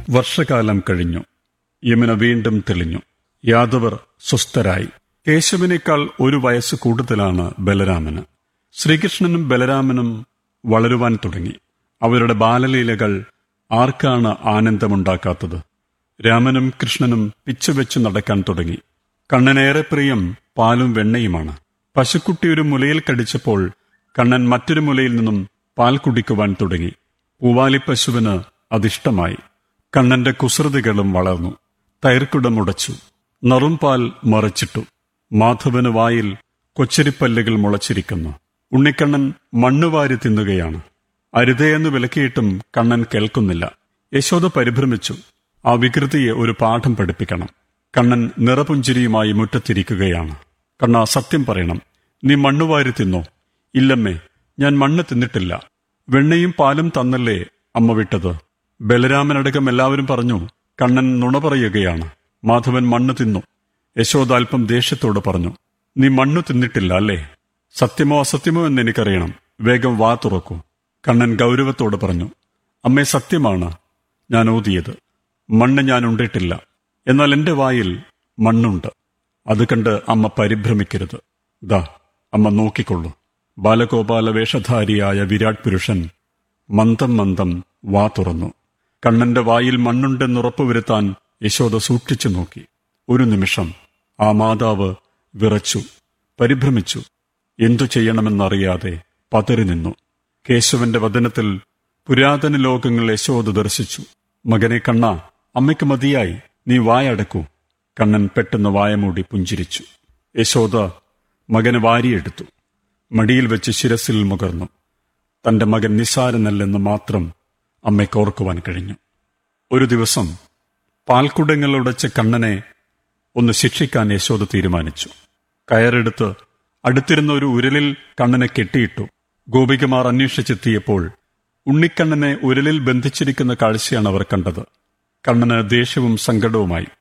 വർഷകാലം കഴിഞ്ഞു യമുന വീണ്ടും തെളിഞ്ഞു യാദവർ സ്വസ്ഥരായി കേശവനേക്കാൾ ഒരു വയസ്സ് കൂടുതലാണ് ബലരാമന് ശ്രീകൃഷ്ണനും ബലരാമനും വളരുവാൻ തുടങ്ങി അവരുടെ ബാലലീലകൾ ആർക്കാണ് ആനന്ദമുണ്ടാക്കാത്തത് രാമനും കൃഷ്ണനും പിച്ചുവെച്ച് നടക്കാൻ തുടങ്ങി കണ്ണനേറെ പ്രിയം പാലും വെണ്ണയുമാണ് പശുക്കുട്ടി ഒരു മുലയിൽ കടിച്ചപ്പോൾ കണ്ണൻ മറ്റൊരു മുലയിൽ നിന്നും പാൽ കുടിക്കുവാൻ തുടങ്ങി പൂവാലിപ്പശുവിന് അതിഷ്ടമായി കണ്ണന്റെ കുസൃതികളും വളർന്നു തൈർക്കുടമുടച്ചു നറുംപാൽ മറച്ചിട്ടു മാധവന് വായിൽ കൊച്ചരിപ്പല്ലുകൾ മുളച്ചിരിക്കുന്നു ഉണ്ണിക്കണ്ണൻ മണ്ണുവാരി തിന്നുകയാണ് അരുതയെന്ന് വിലക്കിയിട്ടും കണ്ണൻ കേൾക്കുന്നില്ല യശോദ പരിഭ്രമിച്ചു ആ വികൃതിയെ ഒരു പാഠം പഠിപ്പിക്കണം കണ്ണൻ നിറപുഞ്ചിരിയുമായി മുറ്റത്തിരിക്കുകയാണ് കണ്ണ സത്യം പറയണം നീ മണ്ണുവാരി തിന്നോ ഇല്ലമ്മേ ഞാൻ മണ്ണ് തിന്നിട്ടില്ല വെണ്ണയും പാലും തന്നല്ലേ അമ്മ വിട്ടത് ബലരാമനടക്കം എല്ലാവരും പറഞ്ഞു കണ്ണൻ നുണ പറയുകയാണ് മാധവൻ മണ്ണ് തിന്നു യശോദ അല്പം ദേഷ്യത്തോട് പറഞ്ഞു നീ മണ്ണു തിന്നിട്ടില്ല അല്ലേ സത്യമോ അസത്യമോ എന്ന് എനിക്കറിയണം വേഗം വാ തുറക്കൂ കണ്ണൻ ഗൗരവത്തോട് പറഞ്ഞു അമ്മേ സത്യമാണ് ഞാൻ ഊതിയത് മണ്ണ് ഞാൻ ഉണ്ടിട്ടില്ല എന്നാൽ എന്റെ വായിൽ മണ്ണുണ്ട് അത് കണ്ട് അമ്മ പരിഭ്രമിക്കരുത് ദാ അമ്മ നോക്കിക്കൊള്ളൂ ബാലഗോപാല വേഷധാരിയായ വിരാട് പുരുഷൻ മന്ദം മന്ദം വാ തുറന്നു കണ്ണന്റെ വായിൽ മണ്ണുണ്ടെന്നുറപ്പുവരുത്താൻ യശോദ സൂക്ഷിച്ചു നോക്കി ഒരു നിമിഷം ആ മാതാവ് വിറച്ചു പരിഭ്രമിച്ചു എന്തു ചെയ്യണമെന്നറിയാതെ പതറി നിന്നു കേശവന്റെ വദനത്തിൽ പുരാതന ലോകങ്ങൾ യശോദ ദർശിച്ചു മകനെ കണ്ണ അമ്മയ്ക്ക് മതിയായി നീ വായടക്കൂ കണ്ണൻ പെട്ടെന്ന് വായമൂടി പുഞ്ചിരിച്ചു യശോദ മകനെ വാരിയെടുത്തു മടിയിൽ വെച്ച് ശിരസിൽ മുകർന്നു തന്റെ മകൻ നിസ്സാരനല്ലെന്ന് മാത്രം അമ്മയ്ക്ക് ഓർക്കുവാൻ കഴിഞ്ഞു ഒരു ദിവസം പാൽക്കുടങ്ങളുടച്ച കണ്ണനെ ഒന്ന് ശിക്ഷിക്കാൻ യശോദ തീരുമാനിച്ചു കയറെടുത്ത് അടുത്തിരുന്ന ഒരു ഉരലിൽ കണ്ണനെ കെട്ടിയിട്ടു ഗോപികമാർ അന്വേഷിച്ചെത്തിയപ്പോൾ ഉണ്ണിക്കണ്ണനെ ഉരലിൽ ബന്ധിച്ചിരിക്കുന്ന കാഴ്ചയാണ് അവർ കണ്ടത് കണ്ണന് ദേഷ്യവും സങ്കടവുമായി